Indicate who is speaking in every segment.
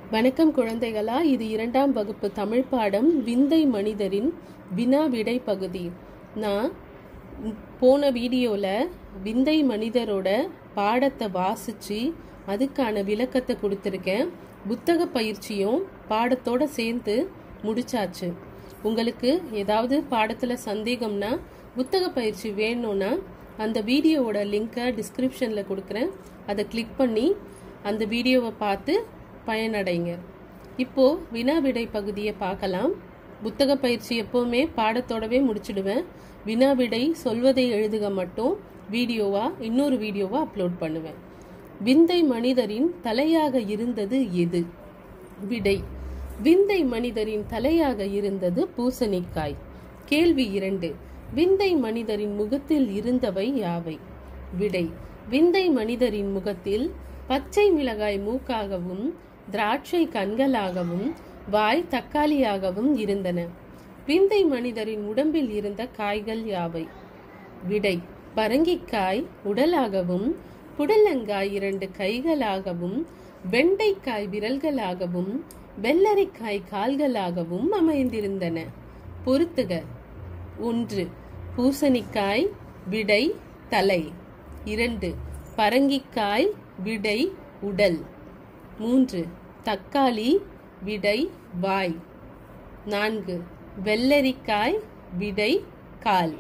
Speaker 1: வணக்கம் குழந்தைகளா இது இரண்டாம் வகுப்பு தமிழ் பாடம் விந்தை மனிதரின் வினா விடை பகுதி நான் போன வீடியோவில் விந்தை மனிதரோட பாடத்தை வாசித்து அதுக்கான விளக்கத்தை கொடுத்துருக்கேன் புத்தக பயிற்சியும் பாடத்தோட சேர்ந்து முடிச்சாச்சு உங்களுக்கு ஏதாவது பாடத்தில் சந்தேகம்னா புத்தக பயிற்சி வேணும்னா அந்த வீடியோவோட லிங்கை டிஸ்கிரிப்ஷனில் கொடுக்குறேன் அதை கிளிக் பண்ணி அந்த வீடியோவை பார்த்து பயனடைங்க இப்போ வினா விடை பகுதியை பார்க்கலாம் புத்தக பயிற்சி எப்போவுமே பாடத்தோடவே முடிச்சிடுவேன் வினா விடை சொல்வதை எழுதுக மட்டும் வீடியோவா இன்னொரு வீடியோவா அப்லோட் பண்ணுவேன் விந்தை மனிதரின் தலையாக இருந்தது எது விடை விந்தை மனிதரின் தலையாக இருந்தது பூசணிக்காய் கேள்வி இரண்டு விந்தை மனிதரின் முகத்தில் இருந்தவை யாவை விடை விந்தை மனிதரின் முகத்தில் பச்சை மிளகாய் மூக்காகவும் திராட்சை கண்களாகவும் வாய் தக்காளியாகவும் இருந்தன விந்தை மனிதரின் உடம்பில் இருந்த காய்கள் யாவை விடை பரங்கிக்காய் உடலாகவும் புடலங்காய் இரண்டு கைகளாகவும் வெண்டைக்காய் விரல்களாகவும் வெள்ளரிக்காய் கால்களாகவும் அமைந்திருந்தன பொறுத்துக ஒன்று பூசணிக்காய் விடை தலை இரண்டு பரங்கிக்காய் விடை உடல் மூன்று தக்காளி விடை வாய் நான்கு வெள்ளரிக்காய் விடை கால்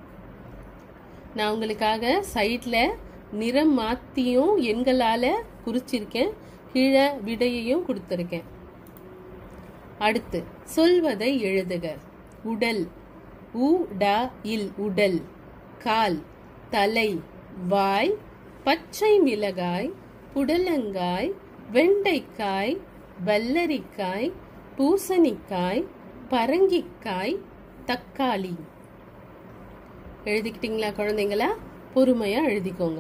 Speaker 1: நான் உங்களுக்காக சைடில் நிறம் மாற்றியும் எண்களால் குறிச்சிருக்கேன் கீழே விடையையும் கொடுத்துருக்கேன் அடுத்து சொல்வதை எழுதுக உடல் உ ட இல் உடல் கால் தலை வாய் பச்சை மிளகாய் புடலங்காய் வெண்டைக்காய் வெள்ளரிக்காய் பூசணிக்காய் பரங்கிக்காய் தக்காளி எழுதிக்கிட்டீங்களா குழந்தைங்களா பொறுமையா எழுதிக்கோங்க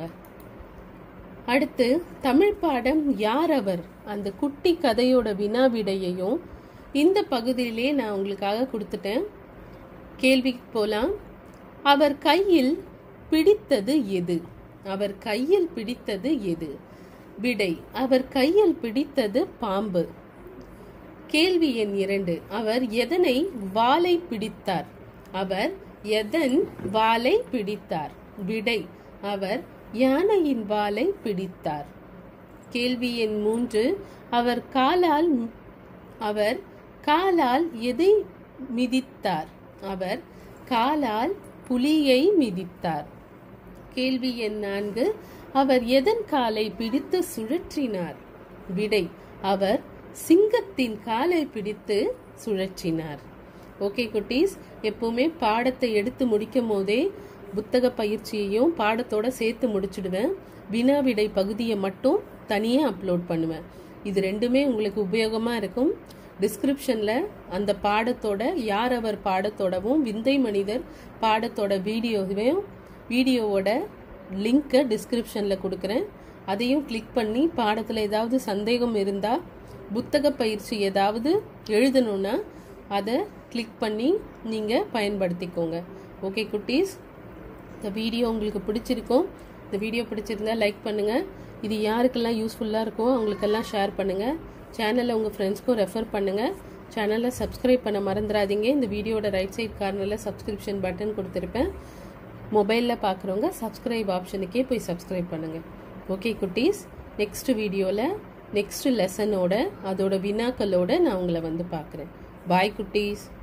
Speaker 1: அடுத்து தமிழ் பாடம் யார் அவர் அந்த குட்டி கதையோட வினா விடையையும் இந்த பகுதியிலே நான் உங்களுக்காக கொடுத்துட்டேன் கேள்விக்கு போலாம் அவர் கையில் பிடித்தது எது அவர் கையில் பிடித்தது எது விடை அவர் கையில் பிடித்தது பாம்பு கேள்வி எண் இரண்டு அவர் எதனை வாளை பிடித்தார் அவர் எதன் வாளை பிடித்தார் விடை அவர் யானையின் வாளை பிடித்தார் கேள்வி எண் மூன்று அவர் காலால் அவர் காலால் எதை மிதித்தார் அவர் காலால் புலியை மிதித்தார் கேள்வி எண் நான்கு அவர் எதன் காலை பிடித்து சுழற்றினார் விடை அவர் சிங்கத்தின் காலை பிடித்து சுழற்றினார் ஓகே குட்டீஸ் எப்பவுமே பாடத்தை எடுத்து முடிக்கும் போதே புத்தக பயிற்சியையும் பாடத்தோட சேர்த்து முடிச்சிடுவேன் வினா விடை பகுதியை மட்டும் தனியாக அப்லோட் பண்ணுவேன் இது ரெண்டுமே உங்களுக்கு உபயோகமாக இருக்கும் டிஸ்கிரிப்ஷனில் அந்த பாடத்தோட யார் அவர் பாடத்தோடவும் விந்தை மனிதர் பாடத்தோட வீடியோவையும் வீடியோவோட லிங்க்கை டிஸ்கிரிப்ஷனில் கொடுக்குறேன் அதையும் கிளிக் பண்ணி பாடத்தில் ஏதாவது சந்தேகம் இருந்தால் புத்தக பயிற்சி ஏதாவது எழுதணும்னா அதை கிளிக் பண்ணி நீங்கள் பயன்படுத்திக்கோங்க ஓகே குட்டீஸ் இந்த வீடியோ உங்களுக்கு பிடிச்சிருக்கும் இந்த வீடியோ பிடிச்சிருந்தா லைக் பண்ணுங்கள் இது யாருக்கெல்லாம் யூஸ்ஃபுல்லாக இருக்கோ அவங்களுக்கெல்லாம் ஷேர் பண்ணுங்கள் சேனலை உங்கள் ஃப்ரெண்ட்ஸ்க்கும் ரெஃபர் பண்ணுங்கள் சேனலை சப்ஸ்கிரைப் பண்ண மறந்துடாதீங்க இந்த வீடியோட ரைட் சைட் கார்னரில் சப்ஸ்கிரிப்ஷன் பட்டன் கொடுத்துருப்பேன் மொபைலில் பார்க்குறவங்க சப்ஸ்கிரைப் ஆப்ஷனுக்கே போய் சப்ஸ்கிரைப் பண்ணுங்கள் ஓகே குட்டீஸ் நெக்ஸ்ட் வீடியோவில் நெக்ஸ்ட் லெசனோட அதோட வினாக்களோட நான் உங்களை வந்து பார்க்குறேன் பாய் குட்டீஸ்